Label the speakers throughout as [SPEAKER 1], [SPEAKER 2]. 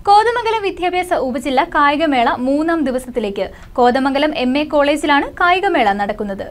[SPEAKER 1] കോതമംഗലം വിദ്യാഭ്യാസ ഉപജില്ല കായികമേള മൂന്നാം ദിവസത്തിലേക്ക് കോതമംഗലം എം എ കോളേജിലാണ് കായികമേള നടക്കുന്നത്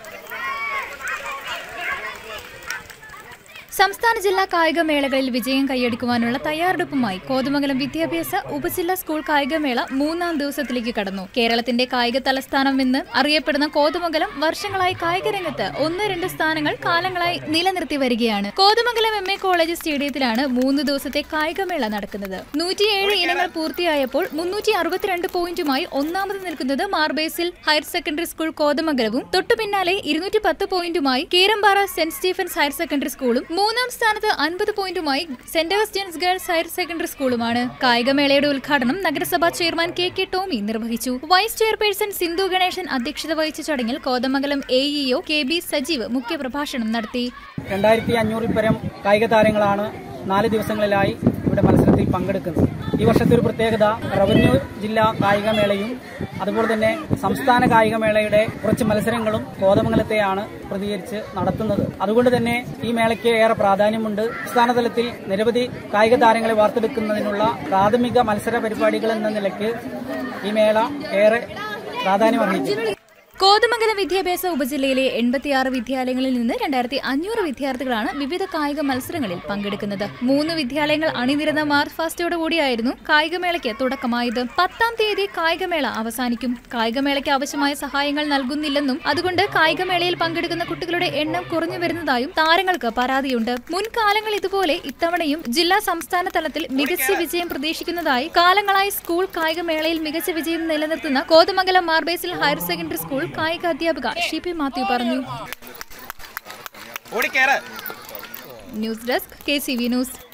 [SPEAKER 1] സംസ്ഥാന ജില്ലാ കായികമേളകളിൽ വിജയം കൈയടിക്കുവാനുള്ള തയ്യാറെടുപ്പുമായി കോതമംഗലം വിദ്യാഭ്യാസ ഉപജില്ലാ സ്കൂൾ കായികമേള മൂന്നാം ദിവസത്തിലേക്ക് കടന്നു കേരളത്തിന്റെ കായിക തലസ്ഥാനം എന്ന് അറിയപ്പെടുന്ന കോതമംഗലം വർഷങ്ങളായി കായിക രംഗത്ത് ഒന്ന് രണ്ട് സ്ഥാനങ്ങൾ കാലങ്ങളായി നിലനിർത്തി വരികയാണ് കോതമംഗലം എം എ കോളേജ് സ്റ്റേഡിയത്തിലാണ് മൂന്ന് ദിവസത്തെ കായികമേള നടക്കുന്നത് നൂറ്റിയേഴ് ഇനങ്ങൾ പൂർത്തിയായപ്പോൾ മുന്നൂറ്റി അറുപത്തിരണ്ട് പോയിന്റുമായി ഒന്നാമത് നിൽക്കുന്നത് മാർബേസിൽ ഹയർ സെക്കൻഡറി സ്കൂൾ കോതമംഗലവും തൊട്ടു പിന്നാലെ ഇരുന്നൂറ്റി പത്ത് പോയിന്റുമായി Keerampara saint Stephen's higher secondary സ്കൂളും മൂന്നാം സ്ഥാനത്ത് അൻപത് പോയിന്റുമായി saint Augustine's girls higher secondary സ്കൂളുമാണ് കായികമേളയുടെ ഉദ്ഘാടനം നഗരസഭാ ചെയർമാൻ കെ കെ ടോമി നിർവഹിച്ചു വൈസ് ചെയർപേഴ്സൺ സിന്ധു ഗണേശൻ അധ്യക്ഷത വഹിച്ച ചടങ്ങിൽ Kothamangalam A EO K B Sajeev മുഖ്യപ്രഭാഷണം നടത്തി
[SPEAKER 2] രണ്ടായിരത്തി അഞ്ഞൂറിൽ പരം കായിക താരങ്ങളാണ് നാല് ദിവസങ്ങളിലായി ഇവിടെ മത്സരത്തിൽ പങ്കെടുക്കുന്നത് ഈ വർഷത്തെ ഒരു പ്രത്യേകത റവന്യൂ ജില്ലാ കായികമേളയും അതുപോലെ തന്നെ സംസ്ഥാന കായികമേളയുടെ കുറച്ച് മത്സരങ്ങളും കോതമംഗലത്തെയാണ് പ്രതികരിച്ച് നടത്തുന്നത് അതുകൊണ്ട് തന്നെ ഈ മേളയ്ക്ക് ഏറെ പ്രാധാന്യമുണ്ട് സംസ്ഥാന തലത്തിൽ നിരവധി കായിക താരങ്ങളെ വാർത്തെടുക്കുന്നതിനുള്ള പ്രാഥമിക മത്സര പരിപാടികൾ എന്ന നിലയ്ക്ക് ഈ മേള ഏറെ പ്രാധാന്യമർഹിക്കുന്നു
[SPEAKER 1] കോതമംഗലം വിദ്യാഭ്യാസ ഉപജില്ലയിലെ എൺപത്തിയാറ് വിദ്യാലയങ്ങളിൽ നിന്ന് രണ്ടായിരത്തി അഞ്ഞൂറ് വിദ്യാർത്ഥികളാണ് വിവിധ കായിക മത്സരങ്ങളിൽ പങ്കെടുക്കുന്നത് മൂന്ന് വിദ്യാലയങ്ങൾ അണിനിരുന്ന മാർച്ച് ഫാസ്റ്റോടുകൂടിയായിരുന്നു കായികമേളയ്ക്ക് തുടക്കമായത് പത്താം തീയതി കായികമേള അവസാനിക്കും കായികമേളയ്ക്ക് ആവശ്യമായ സഹായങ്ങൾ നൽകുന്നില്ലെന്നും അതുകൊണ്ട് കായികമേളയിൽ പങ്കെടുക്കുന്ന കുട്ടികളുടെ എണ്ണം കുറഞ്ഞു വരുന്നതായും താരങ്ങൾക്ക് പരാതിയുണ്ട് മുൻകാലങ്ങൾ ഇതുപോലെ ഇത്തവണയും ജില്ലാ സംസ്ഥാന തലത്തിൽ മികച്ച വിജയം പ്രതീക്ഷിക്കുന്നതായി കാലങ്ങളായി സ്കൂൾ കായികമേളയിൽ മികച്ച വിജയം നിലനിർത്തുന്ന Kothamangalam Mar Basil higher secondary school കായിക അധ്യാപിക ഷി പി മാത്യു പറഞ്ഞു
[SPEAKER 3] ഓടിക്കേറ്
[SPEAKER 1] news desk K C V news